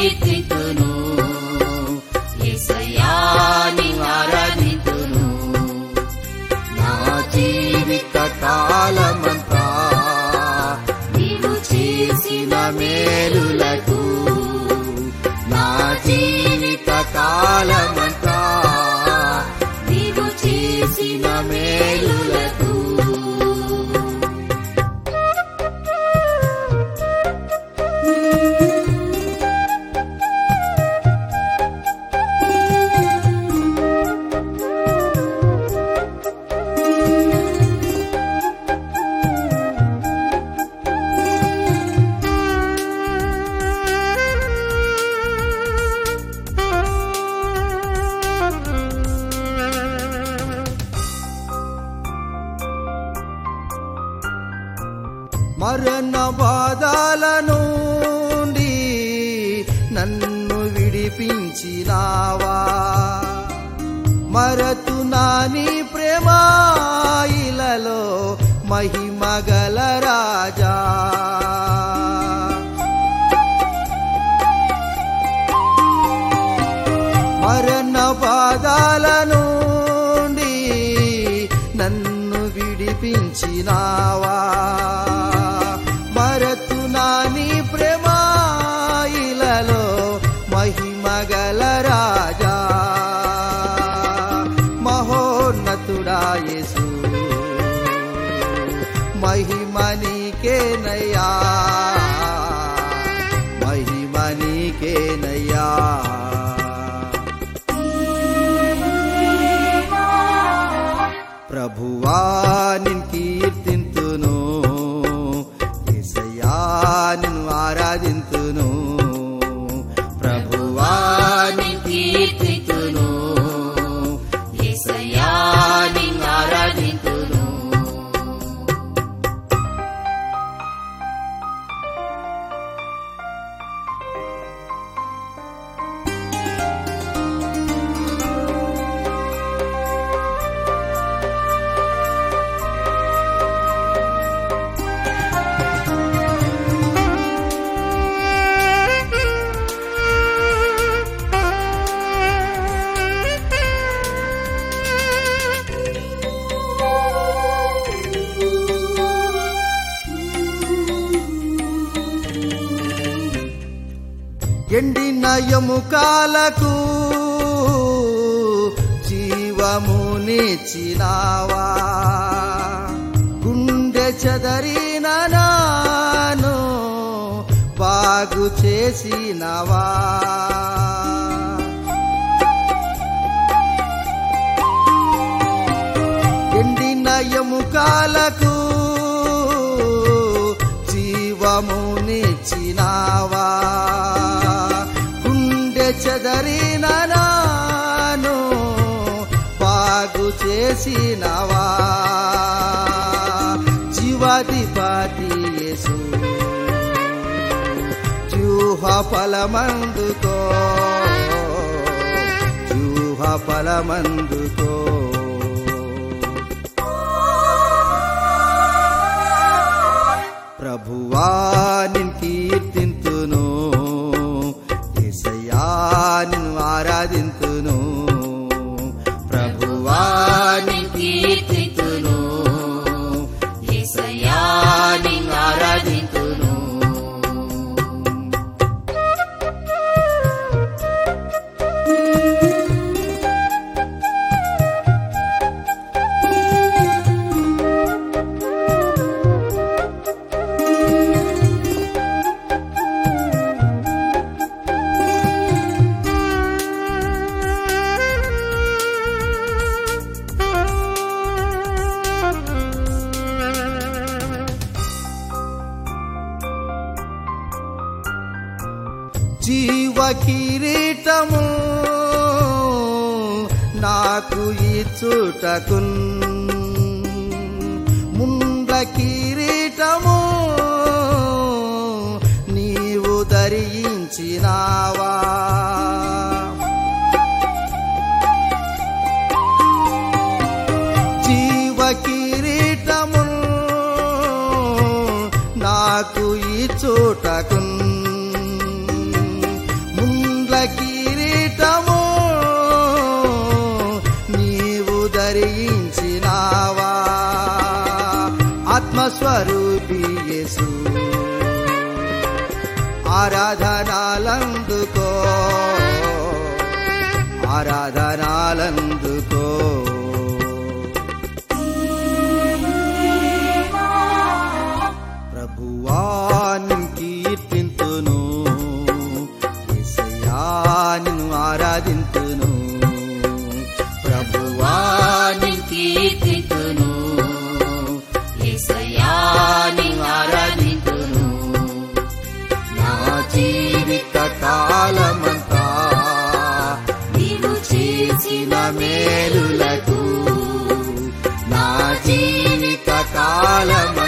కీర్తితును యేసయ్యా నిన్ను ఆరాధితును నా జీవిత కాలమంతా నీవు చేసిన మేలులకు నా జీవిత కాలమంతా నీవు చేసిన మేలులకు మరణ బాధల నుండి నన్ను విడిపించినావా మరతు నాని ప్రేమాయిలలో మహిమగల రాజా మరణ బాధల నుండి నన్ను విడిపించినావా మరతు నాని ప్రేమాయిలలో మహిమగల రాజా మహోన్నతుడా యేసు మహిమ నీకేనయ్యా మహిమ నీకేనయ్యా ప్రభువా నిన్ కీర్తింతును యేసయ్యా నిన్ను ఆరాధింతును ప్రభువా నీ కీర్తితును యేసయ్యా నిన్ను ఆరాధితును ఎండిన ఎముకాలకు జీవమునిచ్చినావా గుండె చెదరిన నాను బాగు చేసినవా ఎండిన ఎముకాలకు జీవమునిచ్చినావా గుండె చెదరిన నాను బాగు చేసినవా జీవాధిపతి యేసు జూహ ఫలమందుకో జూహ ఫలమందుకో ప్రభువా నిన్ కీర్తింతును యేసయ్యా నిన్ను ఆరాధింతును ప్రభువా నీ కీర్తితును యేసయ్యా నిన్ను ఆరాధితును జీవ కిరీటము నాకు ఇచ్చుటకున్ ముండ్ల కిరీటము నీవు ధరించినావా జీవ కిరీటము నాకు ఈ చోటకు కిరీటము నీవు ధరించినావా ఆత్మస్వరూపి యేసు ఆరాధనాలందుకో ఆరాధనాలందుకో ప్రభువాని కీర్తింతును యేసయ్యా నిన్ను ఆరాధింతును ప్రభువా వాని కీర్తితును యేసయ్యాని ఆరాధింతును నా జీవిత కాలమంతా నీవు చేసిన మేలులకు నా జీవిత కాలమంతా